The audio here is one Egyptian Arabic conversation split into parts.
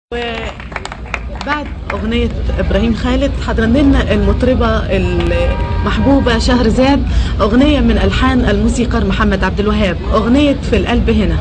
بعد أغنية إبراهيم خالد هتغني لنا المطربة المحبوبة شهرزاد أغنية من ألحان الموسيقار محمد عبد الوهاب أغنية في القلب هنا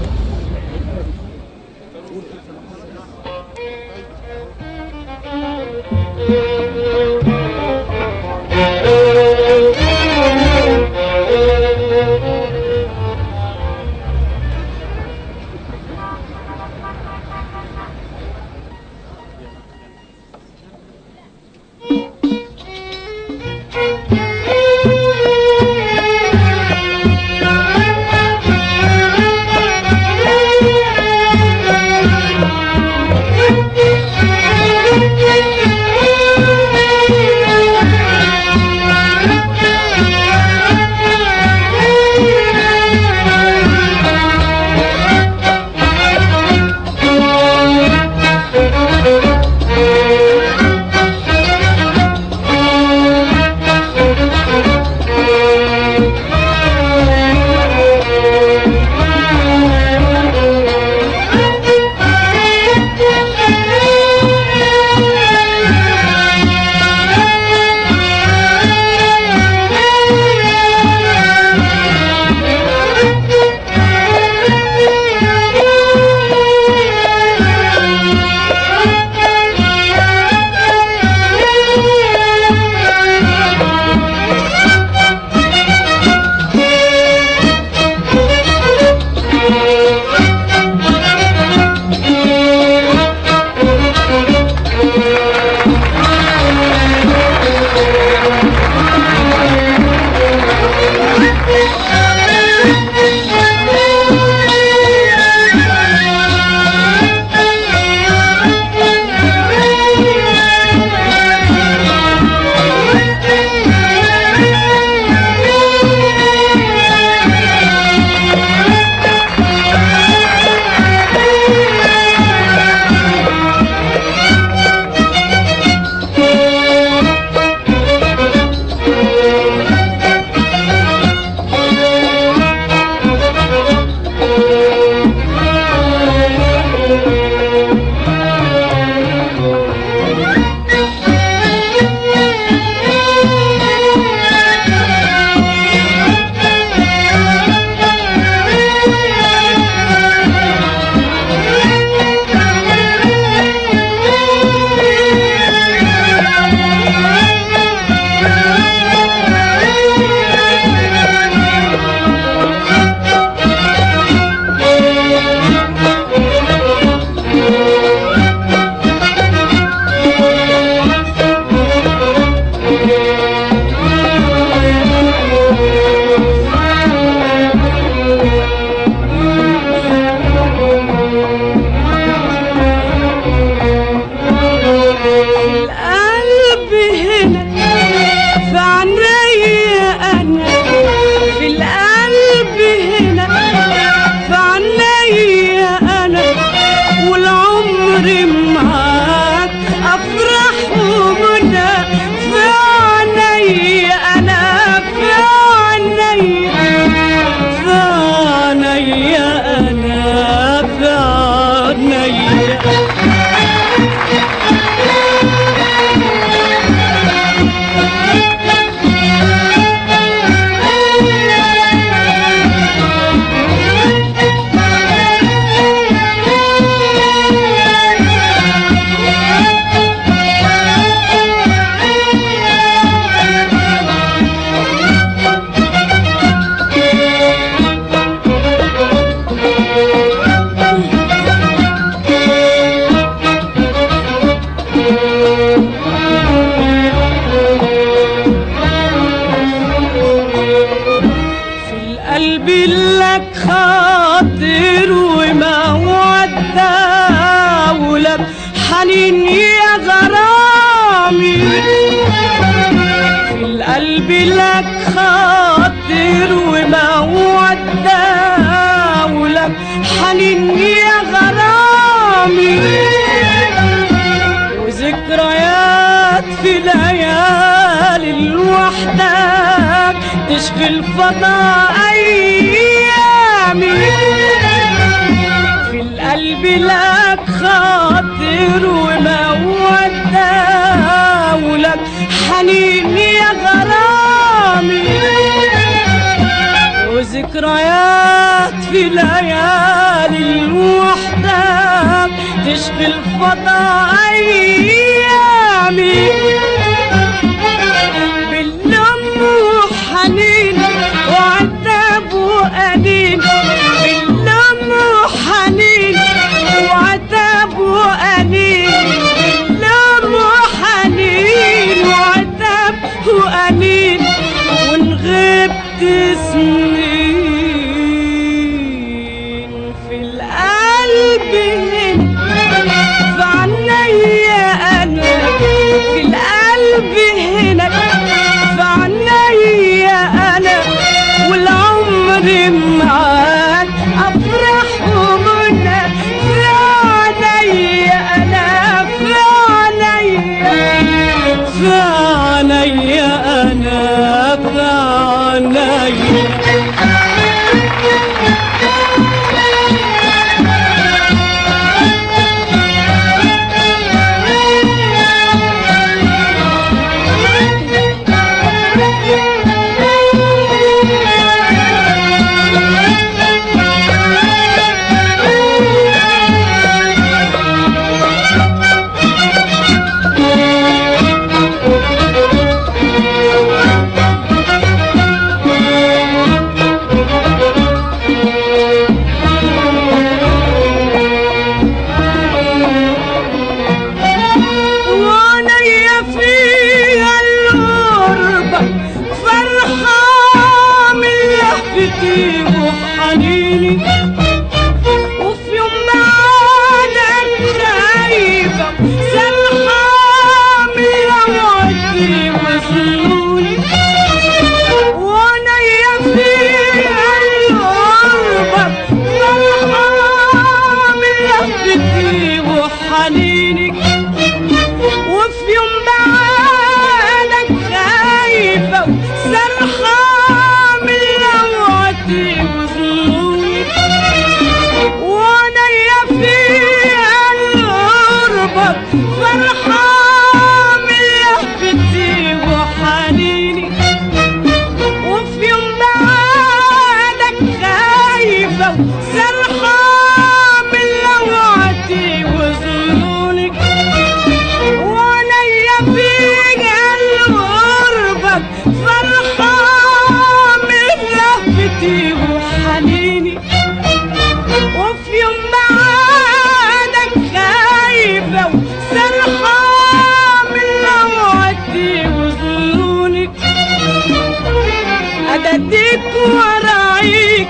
القلب هنا في عينيا انا في القلب هنا في عينيا انا والعمر معاك افرح ومنى في عينيا انا في عينيا في عينيا انا في عينيا في القلب لك خاطر ومودة ولك حنين يا غرامي في القلب لك خاطر ومودة ولك حنين يا غرامي وذكريات في ليالي لوحدك تشغل فضاء ايامي في القلب لك خاطر حنين يا غرامي وذكريات في ليالي الوحدة تشغل فضاء أيامي باللم وحنين وعتاب وأنين باللم وحنين وعتاب وأنين باللم وحنين وعتاب وأنين وإن غبت سنين في القلب هنا في عينيا أنا في القلب هنا في عينيا أنا والعمر معاك أفرح ومنى في عينيا أنا في عينيا في عينيا أنا في عينيا وعليا فيها الغربة فرحة من لهفتي وحنيني وفي يوم بعدك خايفة سرحة من لوعدي وظنوني وعليا فيها الغربة فرحة من لهفتي وحنيني وفي يوم بعدك خايفة وسرحة من لوعتي وظنوني وعينيا فيها الغربة فرحة من لهفتي وحنيني وفي يوم بعدك خايفة وسرحة من لوعتي وظنونك وعليا فيها الغربة فرحة من لهفتي وحنيني وفي يوم بعدك خايفة وسرحة من لوعتي وظنونك أدديك وراعيك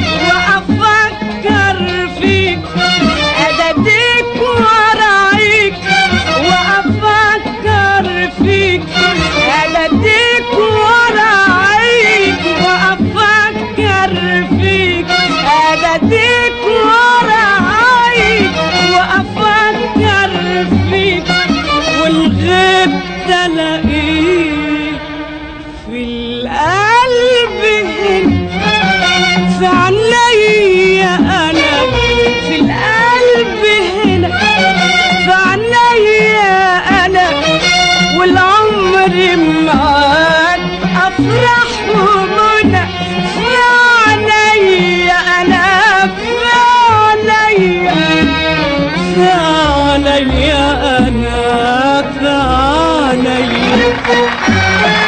وأفكر فيك أدديك وراعيك وأفكر فيك أدديك وراعيك وأفكر فيك أدديك وراعيك وأفكر فيك والغيب تلاقيك في القلب هنا في عينيا انا في القلب هنا في عينيا انا والعمر معاك افرح ومنى في عينيا انا في عينيا في عينيا انا في عينيا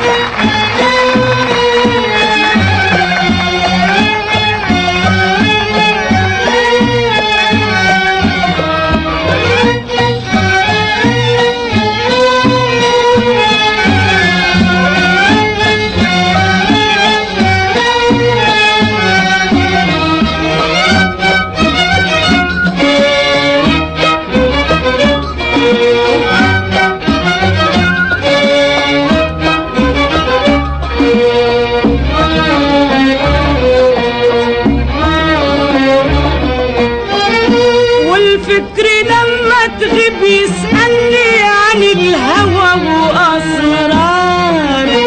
والفكر لما تغيب يسألني عن الهوى وأسراره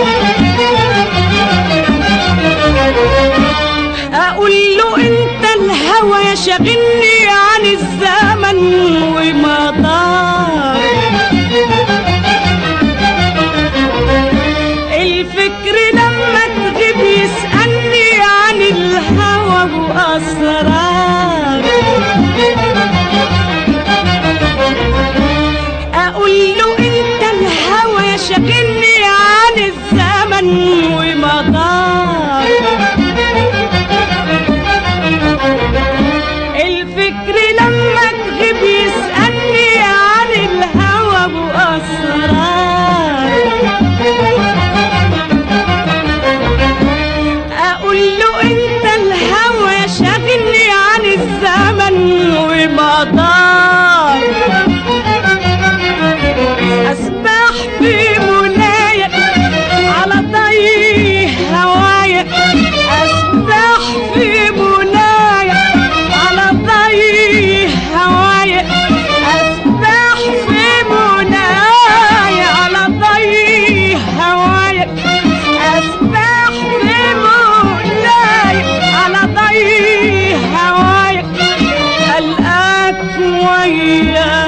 أقول له أنت الهوى يا شاغلني عن الزمن ومدار عليا